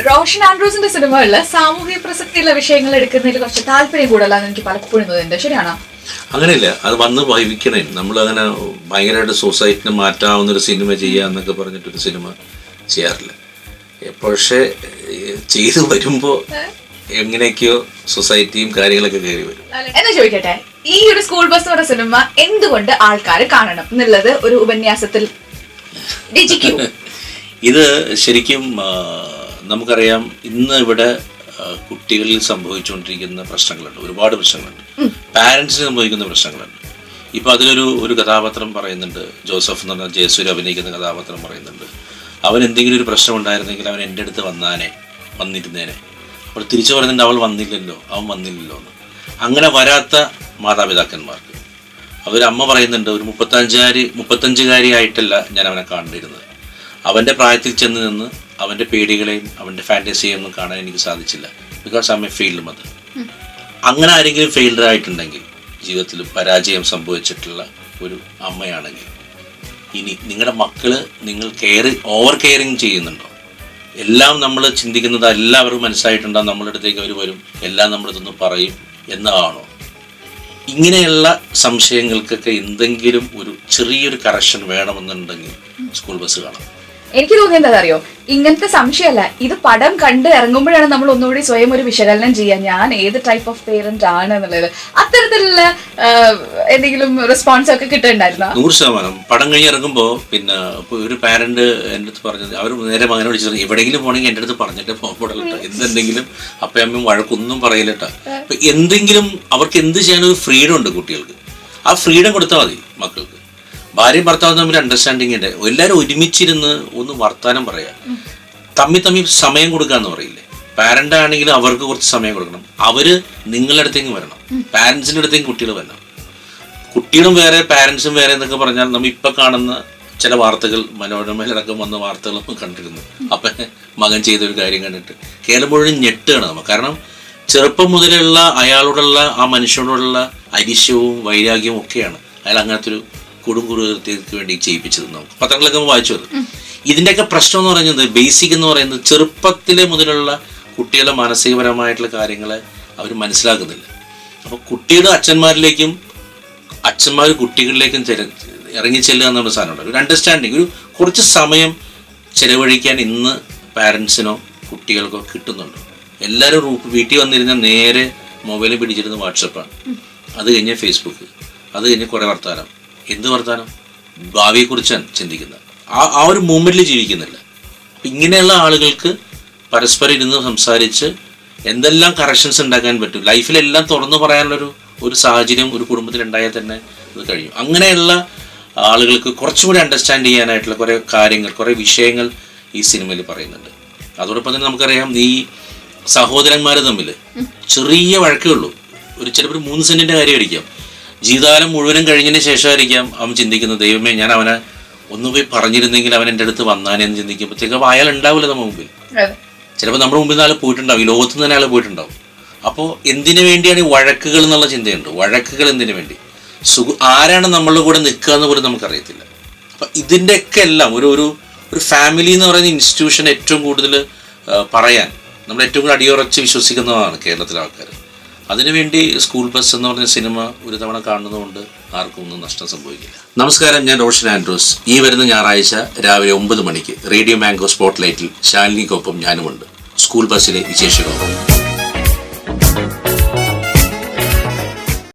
റോഷൻ ആൻഡ്രൂസിന്റെ സിനിമകളിൽ സാമൂഹിക പ്രസക്തിയുള്ള വിഷയങ്ങൾ എടുക്കുന്നതിൽ കുറച്ച് താല്പര്യം കൂടുതലാന്ന് എനിക്ക് പലപ്പോഴും തോന്നുന്നുണ്ട് ശരിയാണോ അങ്ങനെയില്ല അത് വന്ന് വഹിക്കണേ നമ്മളങ്ങനെ ഭയങ്കരമായിട്ട് സൊസൈറ്റിനെ മാറ്റാവുന്ന ഒരു സിനിമ ചെയ്യുക എന്നൊക്കെ പറഞ്ഞിട്ടൊരു സിനിമ ചെയ്യാറില്ല എ, പക്ഷേ ഏ, ചെയ്തു വരുമ്പോൾ എങ്ങനെയൊക്കെയോ സൊസൈറ്റിയും കാര്യങ്ങളൊക്കെ കയറി വരും എന്ന് ചോദിക്കട്ടെ ഈ ഒരു സ്കൂൾ ബസ് എന്ന് പറയുന്ന സിനിമ എന്തുകൊണ്ട് ആൾക്കാർ കാണണം എന്നുള്ളത് ഒരു ഉപന്യാസത്തിൽ രചിക്കൂ ഇത് ശരിക്കും ആ, നമുക്കറിയാം ഇന്ന് ഇവിടെ ആ, കുട്ടികളിൽ സംഭവിച്ചുകൊണ്ടിരിക്കുന്ന പ്രശ്നങ്ങളുണ്ട് ഒരുപാട് പ്രശ്നങ്ങളുണ്ട് പാരൻസിന് സംഭവിക്കുന്ന പ്രശ്നങ്ങളുണ്ട് ഇപ്പൊ അതിലൊരു ഒരു കഥാപാത്രം പറയുന്നുണ്ട് ജോസഫ് എന്ന് പറഞ്ഞ ജയസൂര് അഭിനയിക്കുന്ന കഥാപാത്രം പറയുന്നുണ്ട് അവൻ എന്തെങ്കിലും ഒരു പ്രശ്നം ഉണ്ടായിരുന്നെങ്കിൽ അവൻ എൻ്റെ അടുത്ത് വന്നാനെ വന്നിരുന്നേനെ അപ്പോൾ തിരിച്ചു പറയുന്നുണ്ട് അവൾ വന്നില്ലല്ലോ അവൻ വന്നില്ലല്ലോ എന്ന് അങ്ങനെ വരാത്ത മാതാപിതാക്കന്മാർക്ക് അവർ അമ്മ പറയുന്നുണ്ട് ഒരു മുപ്പത്തഞ്ചുകാരി മുപ്പത്തഞ്ചുകാരി ആയിട്ടല്ല ഞാൻ അവനെ കണ്ടിരുന്നത് അവൻ്റെ പ്രായത്തിൽ ചെന്ന് നിന്ന് അവൻ്റെ പേടികളെയും അവൻ്റെ ഫാൻറ്റസിയെയും ഒന്നും കാണാൻ എനിക്ക് സാധിച്ചില്ല because I a failed mother അങ്ങനെ ആരെങ്കിലും ഫെയിൽഡ് ആയിട്ടുണ്ടെങ്കിൽ ജീവിതത്തിൽ പരാജയം സംഭവിച്ചിട്ടുള്ള ഒരു അമ്മയാണെങ്കിൽ ഇനി നിങ്ങളുടെ മക്കള് നിങ്ങൾ കെയർ ഓവർ കെയറിങ് ചെയ്യുന്നുണ്ടോ എല്ലാം നമ്മൾ ചിന്തിക്കുന്നത് എല്ലാവർക്കും മനസ്സിലായിട്ടുണ്ടാകും നമ്മളുടെ അടുത്തേക്ക് അവർ വരും എല്ലാം നമ്മളിതൊന്ന് പറയും എന്നതാണോ ഇങ്ങനെയുള്ള സംശയങ്ങൾക്കൊക്കെ എന്തെങ്കിലും ഒരു ചെറിയൊരു കറക്ഷൻ വേണമെന്നുണ്ടെങ്കിൽ സ്കൂൾ ബസ് കാണാം എനിക്ക് തോന്നിയത് എന്താ അറിയോ ഇങ്ങനത്തെ സംശയമല്ല ഇത് പടം കണ്ട് ഇറങ്ങുമ്പോഴാണ് നമ്മൾ ഒന്നുകൂടി സ്വയം ഒരു വിശകലനം ചെയ്യുക ഞാൻ ഏത് ടൈപ്പ് ഓഫ് പേരന്റ് ആണ് എന്നുള്ളത് അത്തരത്തിലുള്ള ആ, എന്തെങ്കിലും റെസ്പോൺസ് ഒക്കെ കിട്ടുന്നുണ്ടായിരുന്നോ നൂറ് ശതമാനം പടം കഴിഞ്ഞ് ഇറങ്ങുമ്പോൾ പിന്നെ ഇപ്പൊ ഒരു പാരന്റ് എൻ്റെ അടുത്ത് പറഞ്ഞത് അവർ നേരെ മകനെ വിളിച്ചത് എവിടെയെങ്കിലും പോകണമെങ്കിൽ എൻ്റെ അടുത്ത് പറഞ്ഞിട്ട് പോകുമ്പോഴല്ലോ കേട്ടോ എന്തെന്തെങ്കിലും അപ്പയമ്മയും വഴക്കൊന്നും പറയില്ല കേട്ടോ അപ്പൊ എന്തെങ്കിലും അവർക്ക് എന്ത് ചെയ്യാനൊരു ഫ്രീഡം ഉണ്ട് കുട്ടികൾക്ക് ആ ഫ്രീഡം കൊടുത്താൽ മതി മക്കൾക്ക് ഭാര്യയും ഭർത്താവും തമ്മിൽ അണ്ടർസ്റ്റാൻഡിങ് ഉണ്ട് എല്ലാവരും ഒരുമിച്ചിരുന്ന് ഒന്ന് വർത്താനം പറയാം തമ്മി തമ്മി സമയം കൊടുക്കാന്ന് പറയില്ലേ പാരന്റ് ആണെങ്കിലും അവർക്ക് കുറച്ച് സമയം കൊടുക്കണം അവര് നിങ്ങളുടെ അടുത്തേക്ക് വരണം പാരന്റ്സിന്റെ അടുത്തേക്ക് കുട്ടികൾ വരണം കുട്ടികളും വേറെ പാരൻസും വേറെ എന്നൊക്കെ പറഞ്ഞാൽ നമ്മൾ ഇപ്പൊ കാണുന്ന ചില വാർത്തകൾ മനോരമയിലടക്കം വന്ന വാർത്തകൾ നമ്മൾ കണ്ടിരുന്നു അപ്പൊ മകൻ ചെയ്ത ഒരു കാര്യം കണ്ടിട്ട് കേരളം മുഴുവൻ ഞെട്ടുകയാണ് നമ്മൾ കാരണം ചെറുപ്പം മുതലുള്ള അയാളോടുള്ള ആ മനുഷ്യനോടുള്ള അരിശവും വൈരാഗ്യവും ഒക്കെയാണ് അയാൾ അങ്ങനത്തെ ഒരു കൊടുംകുറുകൃത്യക്ക് വേണ്ടി ചെയ്യിപ്പിച്ചത് നമുക്ക് പത്രങ്ങളൊക്കെ നമ്മൾ വായിച്ചു അത് ഇതിന്റെയൊക്കെ പ്രശ്നം എന്ന് പറയുന്നത് ബേസിക് എന്ന് പറയുന്നത് ചെറുപ്പത്തിലെ മുതലുള്ള കുട്ടികളുടെ മാനസികപരമായിട്ടുള്ള കാര്യങ്ങളെ അവർ മനസ്സിലാക്കുന്നില്ല അപ്പൊ കുട്ടിയുടെ അച്ഛന്മാരിലേക്കും അച്ഛന്മാർ കുട്ടികളിലേക്കും ചെല ഇറങ്ങി ചെല്ലുക എന്നുള്ള സാധനമുണ്ട് ഒരു അണ്ടർസ്റ്റാൻഡിങ് ഒരു കുറച്ച് സമയം ചെലവഴിക്കാൻ ഇന്ന് പാരൻസിനോ കുട്ടികൾക്കോ കിട്ടുന്നുണ്ട് എല്ലാവരും റൂ- വീട്ടിൽ വന്നിരുന്നാൽ നേരെ മൊബൈലിൽ പിടിച്ചിരുന്ന വാട്സപ്പാണ് അത് കഴിഞ്ഞ് ഫേസ്ബുക്ക് അത് കഴിഞ്ഞ് കുറേ വർത്താനം എന്ത് വർത്താനം ഭാവിയെക്കുറിച്ചാണ് ചിന്തിക്കുന്നത് ആ ആ ഒരു മൂമെന്റിൽ ജീവിക്കുന്നില്ല അപ്പൊ ഇങ്ങനെയുള്ള ആളുകൾക്ക് പരസ്പരം ഇരുന്ന് സംസാരിച്ച് എന്തെല്ലാം കറക്ഷൻസ് ഉണ്ടാക്കാൻ പറ്റും ലൈഫിലെല്ലാം തുറന്നു പറയാനുള്ളൊരു ഒരു സാഹചര്യം ഒരു കുടുംബത്തിൽ ഉണ്ടായാൽ തന്നെ അത് കഴിയും അങ്ങനെയുള്ള ആളുകൾക്ക് കുറച്ചും കൂടി അണ്ടർസ്റ്റാൻഡ് ചെയ്യാനായിട്ടുള്ള കുറേ കാര്യങ്ങൾ കുറേ വിഷയങ്ങൾ ഈ സിനിമയിൽ പറയുന്നുണ്ട് അതോടൊപ്പം തന്നെ നമുക്കറിയാം ഈ സഹോദരന്മാർ തമ്മിൽ ചെറിയ വഴക്കേ ഉള്ളൂ ഒരു ചിലപ്പോൾ ഒരു മൂന്ന് സെന്റിന്റെ കാര്യമായിരിക്കാം ജീവിതകാലം മുഴുവനും കഴിഞ്ഞതിന് ശേഷമായിരിക്കാം അവൻ ചിന്തിക്കുന്നത് ദൈവമേ ഞാൻ അവനെ ഒന്ന് പോയി പറഞ്ഞിരുന്നെങ്കിൽ അവൻ എൻ്റെ അടുത്ത് വന്നാനെന്ന് ചിന്തിക്കുമ്പോഴത്തേക്ക് അപ്പോൾ അയാൾ ഉണ്ടാവില്ല നമ്മുടെ മുമ്പിൽ അതെ. ചിലപ്പോൾ നമ്മുടെ മുമ്പിൽ നിന്ന് ആൾ പോയിട്ടുണ്ടാവും ഈ ലോകത്ത് നിന്ന് തന്നെ ആൾ പോയിട്ടുണ്ടാവും അപ്പോൾ എന്തിനു വേണ്ടിയാണ് ഈ വഴക്കുകൾ എന്നുള്ള ചിന്തയുണ്ട് വഴക്കുകൾ എന്തിനു വേണ്ടി സുഖ ആരാണ് നമ്മളുടെ കൂടെ നിൽക്കുക എന്ന് പോലും നമുക്കറിയത്തില്ല അപ്പം ഇതിൻ്റെയൊക്കെ എല്ലാം ഒരു ഒരു ഒരു ഫാമിലി എന്ന് പറയുന്ന ഇൻസ്റ്റിറ്റ്യൂഷൻ ഏറ്റവും കൂടുതൽ പറയാൻ നമ്മൾ ഏറ്റവും കൂടുതൽ അടിയുറച്ച് വിശ്വസിക്കുന്നതാണ് കേരളത്തിലെ ആൾക്കാർ അതിനുവേണ്ടി സ്കൂൾ ബസ് എന്ന് പറഞ്ഞ സിനിമ ഒരു തവണ കാണുന്നതുകൊണ്ട് ആർക്കും ഒന്നും നഷ്ടം സംഭവിക്കില്ല നമസ്കാരം ഞാൻ റോഷൻ ആൻഡ്രൂസ് ഈ വരുന്ന ഞായറാഴ്ച രാവിലെ ഒമ്പത് മണിക്ക് റേഡിയോ മാംഗോ സ്പോട്ട് ലൈറ്റിൽ ശാലിനിക്കൊപ്പം ഞാനുമുണ്ട് സ്കൂൾ ബസ്സിലെ വിശേഷങ്ങളൊപ്പം